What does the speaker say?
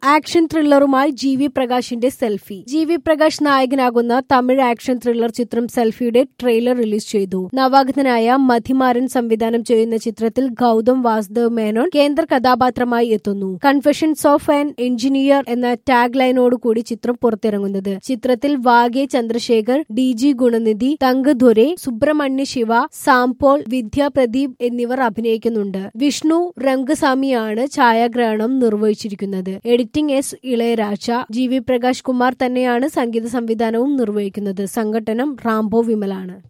action ത്രില്ലറുമായി G V പ്രകാശിന്റെ selfie G V Prakash നായകനാകുന്ന തമിഴ് ആക്ഷൻ ത്രില്ലർ ചിത്രം സെൽഫിയുടെ ട്രെയിലർ റിലീസ് ചെയ്തു നവാഗതനായ മധിമാരൻ സംവിധാനം ചെയ്യുന്ന ചിത്രത്തിൽ ഗൗതം വാസുദേവ് മേനോൻ കേന്ദ്ര കഥാപാത്രമായി എത്തുന്നു കൺഫെഷൻസ് ഓഫ് ആൻ എഞ്ചിനീയർ എന്ന ടാഗ് ലൈനോട് കൂടി ചിത്രം പുറത്തിറങ്ങുന്നത് ചിത്രത്തിൽ Vaage Chandrasekhar D G Gunanidhi Thangadurai Subramanya Siva Sampaul Vidya Pradeep എന്നിവർ അഭിനയിക്കുന്നുണ്ട് വിഷ്ണു രംഗസ്വാമിയാണ് ഛായാഗ്രഹണം നിർവഹിച്ചിരിക്കുന്നത് editing S Ilaiyaraaja G V Prakash Kumar തന്നെയാണ് സംഗീത സംവിധാനവും നിർവഹിക്കുന്നത് സംഘട്ടനം റാംബോ വിമലാണ്